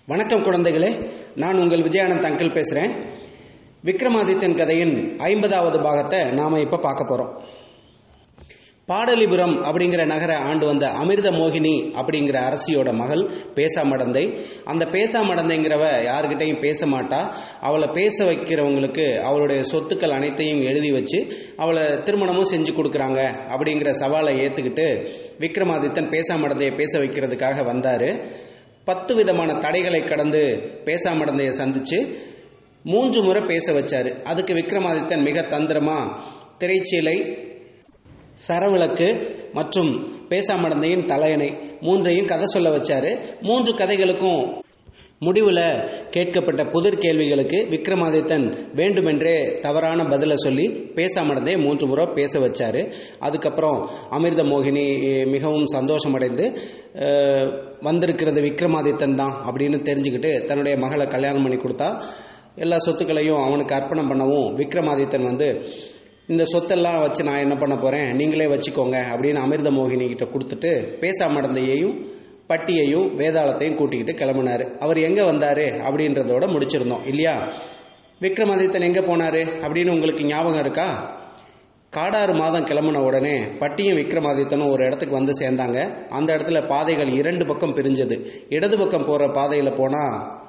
வணக்கம் குழந்தைகளே நான் உங்கள் விஜயானந்த் அங்கிள் பேசுகிறேன் விக்ரமாதித்யன் கதையின் ஐம்பதாவது பாகத்தை நாம் இப்போ பார்க்க போகிறோம் பாடலிபுரம் அப்படிங்கிற நகரை ஆண்டு வந்த அமிர்த மோகினி அப்படிங்கிற அரசியோட மகள் பேசாமடந்தை அந்த பேசாமடந்தைங்கிறவ யாருக்கிட்டையும் பேச மாட்டா அவளை பேச வைக்கிறவங்களுக்கு அவளுடைய சொத்துக்கள் அனைத்தையும் எழுதி வச்சு அவளை திருமணமும் செஞ்சு கொடுக்குறாங்க அப்படிங்கிற சவாலை ஏற்றுக்கிட்டு விக்ரமாதித்தன் பேசாமடந்தையை பேச வைக்கிறதுக்காக வந்தார் பத்து விதமான தடைகளை கடந்து பேசாமடந்தையை சந்திச்சு மூன்று முறை பேச வச்சாரு அதுக்கு விக்ரமாதித்தன் மிக தந்திரமா திரைச்சீலை சரவிளக்கு மற்றும் பேசாமடந்தையின் தலையணை மூன்றையும் கதை சொல்ல வச்சாரு மூன்று கதைகளுக்கும் முடிவில் கேட்கப்பட்ட புதிர் கேள்விகளுக்கு விக்ரமாதித்தன் வேண்டுமென்றே தவறான பதிலை சொல்லி பேசாமடந்தே மூன்று முறை பேச வச்சாரு அதுக்கப்புறம் அமிர்த மோகினி மிகவும் சந்தோஷமடைந்து அஹ், வந்திருக்கிறது விக்ரமாதித்தன் தான் அப்படின்னு தெரிஞ்சுக்கிட்டு தன்னுடைய மகளை கல்யாணம் பண்ணி கொடுத்தா எல்லா சொத்துக்களையும் அவனுக்கு அர்ப்பணம் பண்ணவும் விக்ரமாதித்தன் வந்து இந்த சொத்தெல்லாம் வச்சு நான் என்ன பண்ண போறேன் நீங்களே வச்சுக்கோங்க அப்படின்னு அமிர்த மோகினி கிட்ட கொடுத்துட்டு பேசாமடந்தையையும் பட்டியையும் வேதாளத்தையும் கூட்டிக்கிட்டு கிளம்புனாரு அவர் எங்க வந்தாரு அப்படின்றதோட முடிச்சிருந்தோம் இல்லையா விக்ரமாதித்தன் எங்க போனாரு அப்படின்னு உங்களுக்கு ஞாபகம் இருக்கா காடாறு மாதம் கிளம்புன உடனே பட்டியும் விக்ரமாதித்தனும் ஒரு இடத்துக்கு வந்து சேர்ந்தாங்க அந்த இடத்துல பாதைகள் இரண்டு பக்கம் பிரிஞ்சது இடது பக்கம் போற பாதையில போனா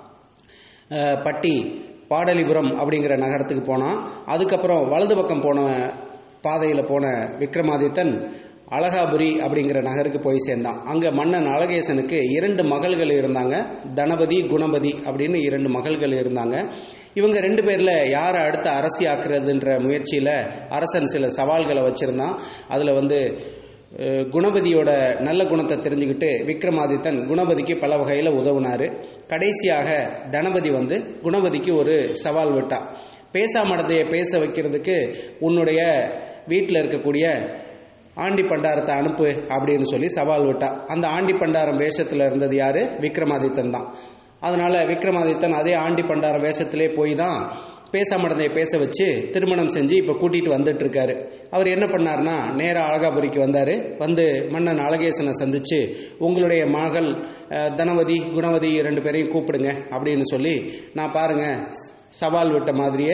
அஹ், பட்டி பாடலிபுரம் அப்படிங்கிற நகரத்துக்கு போனான் அதுக்கப்புறம் வலது பக்கம் போன பாதையில் போன விக்ரமாதித்தன் அழகாபுரி அப்படிங்கிற நகருக்கு போய் சேர்ந்தான் அங்கே மன்னன் அழகேசனுக்கு இரண்டு மகள்கள் இருந்தாங்க தனபதி குணபதி அப்படின்னு இரண்டு மகள்கள் இருந்தாங்க இவங்க ரெண்டு பேரில் யாரை அடுத்த அரசி ஆக்குறதுன்ற முயற்சியில் அரசன் சில சவால்களை வச்சுருந்தான் அதில் வந்து அஹ், குணபதியோட நல்ல குணத்தை தெரிஞ்சுக்கிட்டு விக்ரமாதித்தன் குணபதிக்கு பல வகையில் உதவுனாரு கடைசியாக தனபதி வந்து குணபதிக்கு ஒரு சவால் விட்டா பேசாமடத்தையை பேச வைக்கிறதுக்கு உன்னுடைய வீட்டில் இருக்கக்கூடிய ஆண்டி பண்டாரத்தை அனுப்பு அப்படின்னு சொல்லி சவால் விட்டா அந்த ஆண்டி பண்டாரம் வேஷத்தில் இருந்தது யாரு விக்ரமாதித்தன் தான் அதனால விக்ரமாதித்தன் அதே ஆண்டி பண்டாரம் வேஷத்திலே போய் தான் பேசாமடந்தையை பேச வச்சு திருமணம் செஞ்சு இப்போ கூட்டிட்டு வந்துட்டு இருக்காரு அவர் என்ன பண்ணார்னா நேரா அழகாபுரிக்கு வந்தாரு வந்து மன்னன் அழகேசனை சந்திச்சு உங்களுடைய மகள் அஹ், தனவதி குணவதி ரெண்டு பேரையும் கூப்பிடுங்க அப்படின்னு சொல்லி நான் பாருங்க சவால் விட்ட மாதிரியே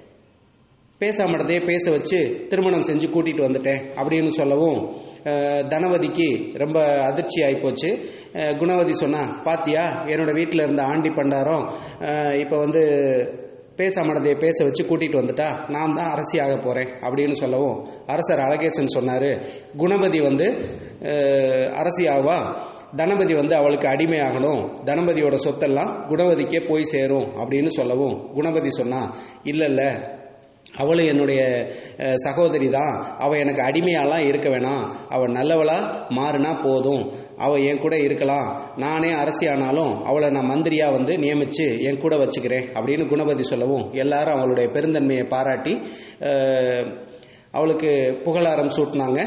பேசாமடத்தையே பேச வச்சு திருமணம் செஞ்சு கூட்டிட்டு வந்துட்டேன் அப்படின்னு சொல்லவும் அஹ், தனவதிக்கு ரொம்ப அதிர்ச்சி ஆயிப்போச்சு அஹ், குணவதி சொன்னா பாத்தியா என்னோட வீட்டில் இருந்த ஆண்டி பண்டாரம் இப்போ வந்து பேசாமடத்தையை பேச வச்சு கூட்டிட்டு வந்துட்டா நான் தான் அரசி ஆக போறேன் அப்படின்னு சொல்லவும் அரசர் அழகேசன் சொன்னாரு குணபதி வந்து அஹ், அரசி ஆவா தனபதி வந்து அவளுக்கு அடிமையாகணும் தனபதியோட சொத்தெல்லாம் குணவதிக்கே போய் சேரும் அப்படின்னு சொல்லவும் குணபதி சொன்னா இல்ல இல்ல அவளும் என்னுடைய அஹ், சகோதரி தான் அவள் எனக்கு அடிமையாலாம் இருக்க வேணாம் அவள் நல்லவளா மாறினா போதும் அவள் என் கூட இருக்கலாம் நானே அரசி ஆனாலும் அவளை நான் மந்திரியா வந்து நியமிச்சு என் கூட வச்சுக்கிறேன் அப்படின்னு குணபதி சொல்லவும் எல்லாரும் அவளுடைய பெருந்தன்மையை பாராட்டி அஹ், அவளுக்கு புகழாரம் சூட்டினாங்க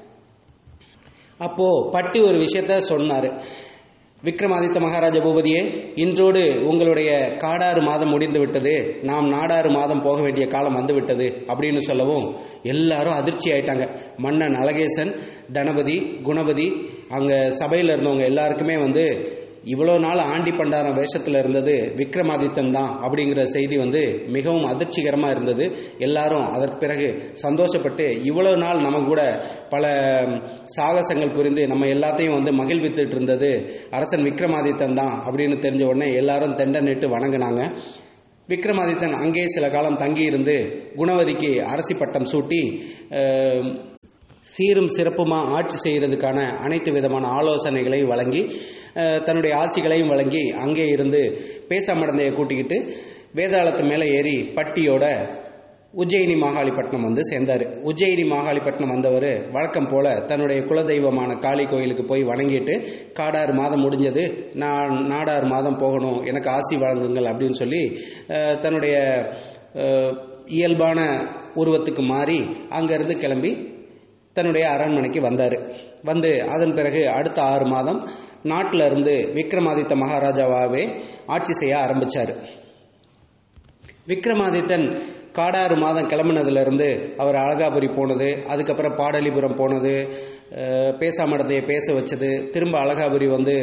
அப்போ பட்டி ஒரு விஷயத்த சொன்னாரு விக்ரமாதித்த மகாராஜ பூபதியே இன்றோடு உங்களுடைய காடாறு மாதம் முடிந்து விட்டது நாம் நாடாறு மாதம் போக வேண்டிய காலம் வந்து விட்டது அப்படின்னு சொல்லவும் எல்லாரும் அதிர்ச்சி ஆயிட்டாங்க மன்னன் அழகேசன் தனபதி குணபதி அங்க சபையில் இருந்தவங்க எல்லாருக்குமே வந்து இவ்வளோ நாள் ஆண்டி பண்டாரம் வேஷத்தில் இருந்தது விக்ரமாதித்தன் தான் அப்படிங்கிற செய்தி வந்து மிகவும் அதிர்ச்சிகரமாக இருந்தது எல்லாரும் அதற்கு பிறகு சந்தோஷப்பட்டு இவ்வளவு நாள் நம்ம கூட பல சாகசங்கள் புரிந்து நம்ம எல்லாத்தையும் வந்து மகிழ்வித்துட்டு இருந்தது அரசன் விக்ரமாதித்தன் தான் அப்படின்னு தெரிஞ்ச உடனே எல்லாரும் தெண்டனிட்டு வணங்கினாங்க விக்ரமாதித்தன் அங்கே சில காலம் தங்கி இருந்து குணவதிக்கு அரசி பட்டம் சூட்டி அஹ், சீரும் சிறப்புமா ஆட்சி செய்கிறதுக்கான அனைத்து விதமான ஆலோசனைகளையும் வழங்கி அஹ், தன்னுடைய ஆட்சிகளையும் வழங்கி அங்கே இருந்து பேசாமடந்தையை கூட்டிக்கிட்டு வேதாளத்து மேலே ஏறி பட்டியோட உஜ்ஜயினி மாகாளிப்பட்டினம் வந்து சேர்ந்தார் உஜ்ஜயினி மாகாளிப்பட்டினம் வந்தவர் வழக்கம் போல தன்னுடைய குலதெய்வமான காளி கோயிலுக்கு போய் வணங்கிட்டு காடாறு மாதம் முடிஞ்சது நான் நாடாறு மாதம் போகணும் எனக்கு ஆசி வழங்குங்கள் அப்படின்னு சொல்லி அஹ், தன்னுடைய அஹ், இயல்பான உருவத்துக்கு மாறி அங்கேருந்து கிளம்பி தன்னுடைய அரண்மனைக்கு வந்தார் வந்து அதன் பிறகு அடுத்த ஆறு மாதம் நாட்டில் இருந்து விக்ரமாதித்த மகாராஜாவாகவே ஆட்சி செய்ய ஆரம்பிச்சார் விக்ரமாதித்தன் காடாறு மாதம் கிளம்புனதுலேருந்து அவர் அழகாபுரி போனது அதுக்கப்புறம் பாடலிபுரம் போனது அஹ், பேசாமடத்தையை பேச வச்சது திரும்ப அழகாபுரி வந்து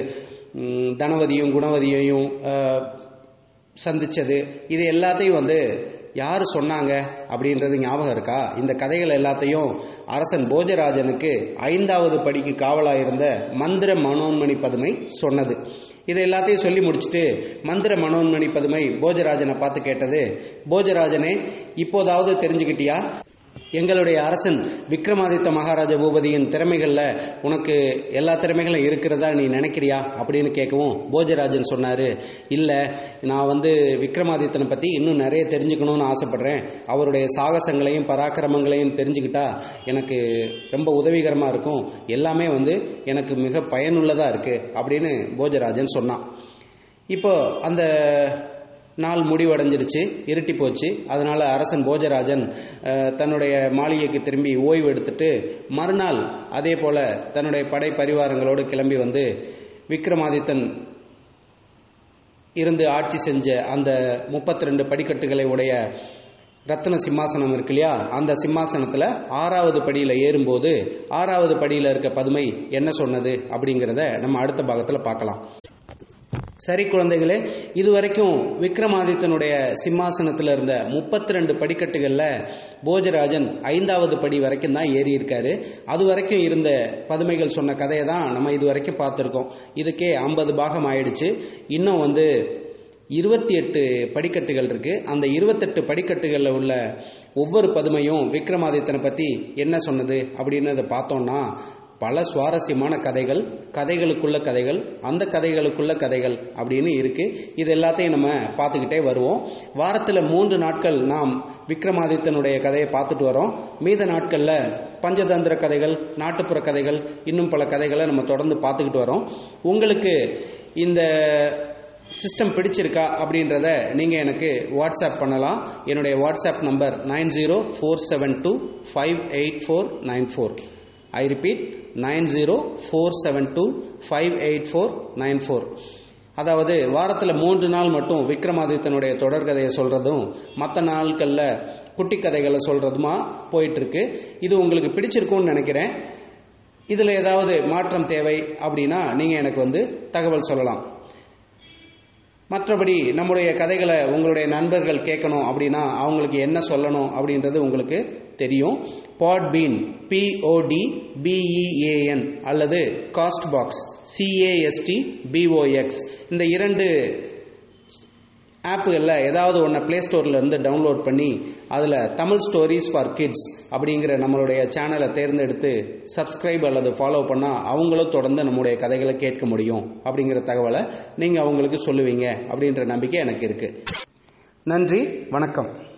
ம், தனவதியும் குணவதியையும் அஹ், சந்திச்சது இது எல்லாத்தையும் வந்து யார் சொன்னாங்க அப்படின்றது ஞாபகம் இருக்கா இந்த கதைகள் எல்லாத்தையும் அரசன் போஜராஜனுக்கு ஐந்தாவது படிக்கு காவலாயிருந்த மந்திர மனோன்மணி பதுமை சொன்னது இதை எல்லாத்தையும் சொல்லி முடிச்சுட்டு மந்திர மனோன்மணி பதுமை போஜராஜனை பார்த்து கேட்டது போஜராஜனே இப்போதாவது தெரிஞ்சுக்கிட்டியா எங்களுடைய அரசன் விக்ரமாதித்த மகாராஜ பூபதியின் திறமைகளில் உனக்கு எல்லா திறமைகளும் இருக்கிறதா நீ நினைக்கிறியா அப்படின்னு கேட்கவும் போஜராஜன் சொன்னார் இல்லை நான் வந்து விக்ரமாதித்தனை பற்றி இன்னும் நிறைய தெரிஞ்சுக்கணும்னு ஆசைப்படுறேன் அவருடைய சாகசங்களையும் பராக்கிரமங்களையும் தெரிஞ்சுக்கிட்டா எனக்கு ரொம்ப உதவிகரமாக இருக்கும் எல்லாமே வந்து எனக்கு மிக பயனுள்ளதாக இருக்குது அப்படின்னு போஜராஜன் சொன்னான் இப்போ அந்த நாள் முடிவடைஞ்சிருச்சு இருட்டி போச்சு அதனால அரசன் போஜராஜன் அஹ், தன்னுடைய மாளிகைக்கு திரும்பி ஓய்வு எடுத்துட்டு மறுநாள் அதே போல தன்னுடைய படை பரிவாரங்களோடு கிளம்பி வந்து விக்ரமாதித்தன் இருந்து ஆட்சி செஞ்ச அந்த முப்பத்தி ரெண்டு படிக்கட்டுகளை உடைய ரத்ன சிம்மாசனம் இருக்கு இல்லையா அந்த சிம்மாசனத்தில் ஆறாவது படியில் ஏறும்போது ஆறாவது படியில் இருக்க பதுமை என்ன சொன்னது அப்படிங்கிறத நம்ம அடுத்த பாகத்தில் பார்க்கலாம் சரி குழந்தைகளே இதுவரைக்கும் விக்ரமாதித்தனுடைய சிம்மாசனத்தில் இருந்த முப்பத்தி ரெண்டு படிக்கட்டுகளில் போஜராஜன் ஐந்தாவது படி வரைக்கும் தான் ஏறி இருக்காரு அது வரைக்கும் இருந்த பதுமைகள் சொன்ன கதையை தான் நம்ம இது வரைக்கும் பார்த்துருக்கோம் இதுக்கே ஐம்பது பாகம் ஆயிடுச்சு இன்னும் வந்து இருபத்தி எட்டு படிக்கட்டுகள் இருக்கு அந்த இருபத்தெட்டு படிக்கட்டுகளில் உள்ள ஒவ்வொரு பதுமையும் விக்ரமாதித்தனை பற்றி என்ன சொன்னது அப்படின்னு அதை பார்த்தோம்னா பல சுவாரஸ்யமான கதைகள் கதைகளுக்குள்ள கதைகள் அந்த கதைகளுக்குள்ள கதைகள் அப்படின்னு இருக்கு இது எல்லாத்தையும் நம்ம பார்த்துக்கிட்டே வருவோம் வாரத்தில் மூன்று நாட்கள் நாம் விக்ரமாதித்தனுடைய கதையை பார்த்துட்டு வரோம் மீத நாட்களில் பஞ்சதந்திர கதைகள் நாட்டுப்புற கதைகள் இன்னும் பல கதைகளை நம்ம தொடர்ந்து பார்த்துக்கிட்டு வரோம் உங்களுக்கு இந்த சிஸ்டம் பிடிச்சிருக்கா அப்படின்றத நீங்கள் எனக்கு வாட்ஸ்அப் பண்ணலாம் என்னுடைய WhatsApp number nine zero four seven two five eight four nine four I repeat nine zero four seven two five eight four nine four அதாவது வாரத்தில் மூன்று நாள் மட்டும் விக்ரமாதித்தனுடைய தொடர்கதையை சொல்கிறதும் மற்ற நாட்களில் குட்டி கதைகளை சொல்கிறதுமா போயிட்டுருக்கு இது உங்களுக்கு பிடிச்சிருக்கும்னு நினைக்கிறேன் இதில் ஏதாவது மாற்றம் தேவை அப்படின்னா நீங்கள் எனக்கு வந்து தகவல் சொல்லலாம் மற்றபடி நம்முடைய கதைகளை உங்களுடைய நண்பர்கள் கேட்கணும் அப்படின்னா அவங்களுக்கு என்ன சொல்லணும் அப்படின்றது உங்களுக்கு தெரியும் பாட்பீன் பிஓடி பிஇஏஎன் அல்லது காஸ்ட் பாக்ஸ் சிஏஎஸ்டி பிஓஎக்ஸ் இந்த இரண்டு ஆப்புகளில் ஏதாவது ஒன்றை ப்ளே ஸ்டோரில் இருந்து டவுன்லோட் பண்ணி அதில் தமிழ் ஸ்டோரிஸ் ஃபார் கிட்ஸ் அப்படிங்கிற நம்மளுடைய சேனலை தேர்ந்தெடுத்து சப்ஸ்கிரைப் அல்லது ஃபாலோ பண்ணால் அவங்களும் தொடர்ந்து நம்முடைய கதைகளை கேட்க முடியும் அப்படிங்கிற தகவலை நீங்கள் அவங்களுக்கு சொல்லுவீங்க அப்படின்ற நம்பிக்கை எனக்கு இருக்குது நன்றி வணக்கம்